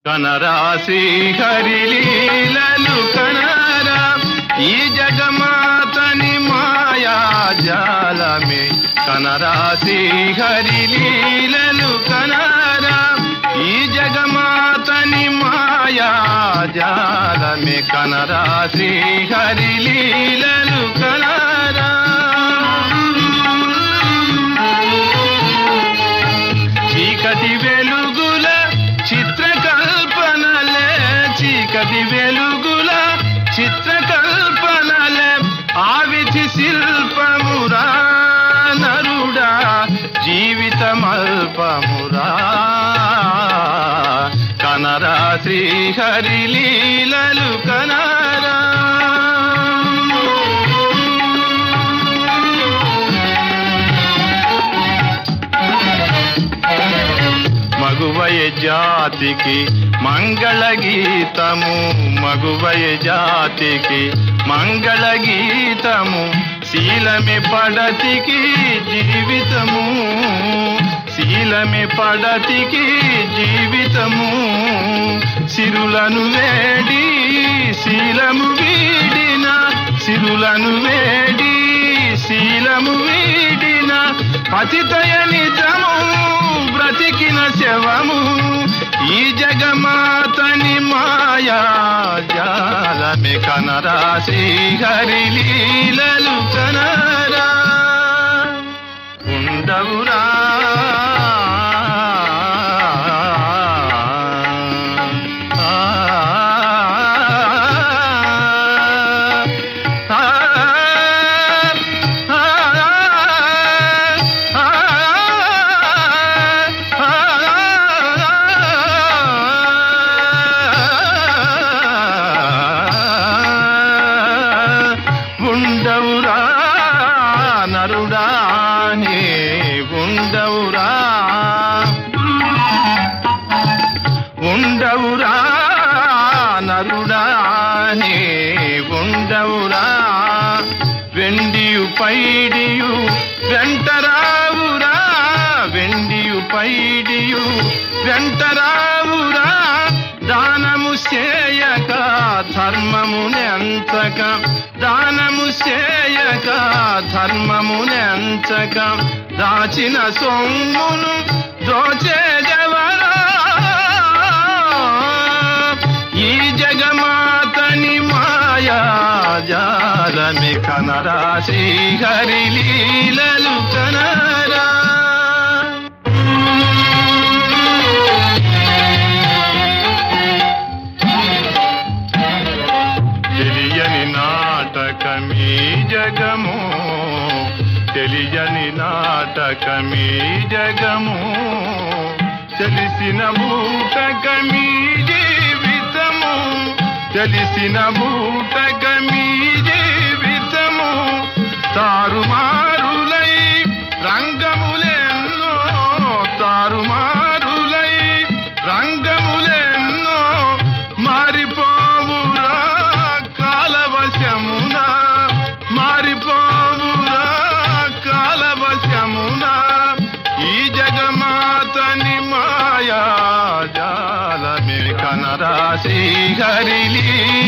కనరా శ్రీహరి లీలలు కనరా ఈ జగమాతని మాయా జాలమే కనరా శ్రీహరి లీలలు కనరా ఈ జగమాతని మాయా జాలమే కనరా శ్రీహరి లీలలు కనరా చీకటి వెలుగుల చిత్రకల్పనలే చీకటి వెలుగుల చిత్రకల్పనలే ఆవిధి శిల్పమురా నరుడా జీవితమల్పమురా కనరా శ్రీహరి లీలలు కనరా మగువయ జాతికి మంగళ గీతము మగువయ జాతికి మంగళ గీతము శీలమే పడతికి జీవితము శీలమే పడతికి జీవితము సిరులను వేడి శీలము వీడిన సిరులను వేడి శీలము వీడిన పతితయ నిజము బ్రతికిన శవము ఈ జగమాతని మాయా జాలమే కనరా శ్రీహరి లీలలు కనరా ఉండవురా ఉండవురా నరుడా నీ ఉండవురా ఉండవురా నరుడా నీ ఉండవురా వెండియు పైడియు వెంటరావురా వెండియు పైడియు వెంటరావురా దానము చేయక ధర్మమునెంతక దానము చేయక ధర్మమునెంతక దాచిన సొమ్మును దోచేదెవరా ఈ జగమాతని మాయా జాలమి కనరా శ్రీహరి లీలలు కనరా తెలియని నాటకమీ జగము తెలియని నాటకమీ జగము తెలిసిన బూటకమీ జీవితము తెలిసిన బూటకమీ జీవితము తారుమారులై రంగములెన్నో తారుమారులై రంగములెన్నో మారిపోవురా కాలవశమున మారిపోవురా కాలవశమున ఈ జగమాతని మాయా జాలమే కనరా శ్రీహరి